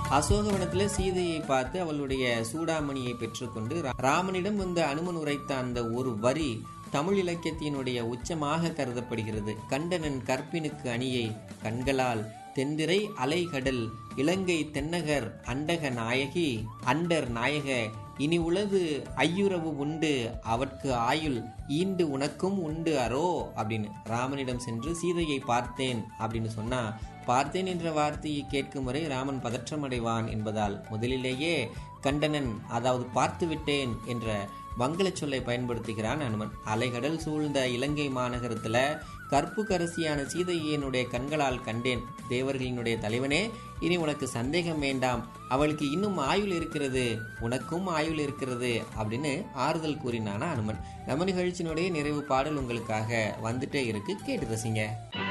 அசோகவனத்துல சீதையை பார்த்து அவளுடைய சூடாமணியை பெற்றுக்கொண்டு ரா- ராமனிடம் வந்த அனுமன் உரைத்த அந்த ஒரு வரி தமிழ் இலக்கியத்தினுடைய உச்சமாக கருதப்படுகிறது கண்டனன் கற்பினுக்கு அணியை கண்களால் தென்திரை அலைகடல் இலங்கை தென்னகர் அண்டக நாயகி அண்டர் நாயக இனி உளது ஐயுறவு உண்டு அவற்கு ஆயுள் ஈண்டு உனக்கும் உண்டு அரோ அப்படின்னு ராமனிடம் சென்று சீதையை பார்த்தேன் அப்படின்னு சொன்னா பார்த்தேன் என்ற வார்த்தையை கேட்கும் வரை ராமன் பதற்றமடைவான் என்பதால் முதலிலேயே கண்டனன் அதாவது பார்த்து விட்டேன் என்ற வங்கலச் சொல்லை பயன்படுத்துகிறான் அனுமன் அலைகடல் சூழ்ந்த இலங்கை மாநகரத்துல கற்பு கரசியான சீதையை என்னுடைய கண்களால் கண்டேன் தேவர்களினுடைய தலைவனே இனி உனக்கு சந்தேகம் வேண்டாம் அவளுக்கு இன்னும் ஆயுள் இருக்கிறது உனக்கும் ஆயுள் இருக்கிறது அப்படின்னு ஆறுதல் கூறினானா அனுமன் நம்ம நிகழ்ச்சியினுடைய நிறைவு பாடல் உங்களுக்காக வந்துட்டே இருக்கு கேட்டு ரசிங்க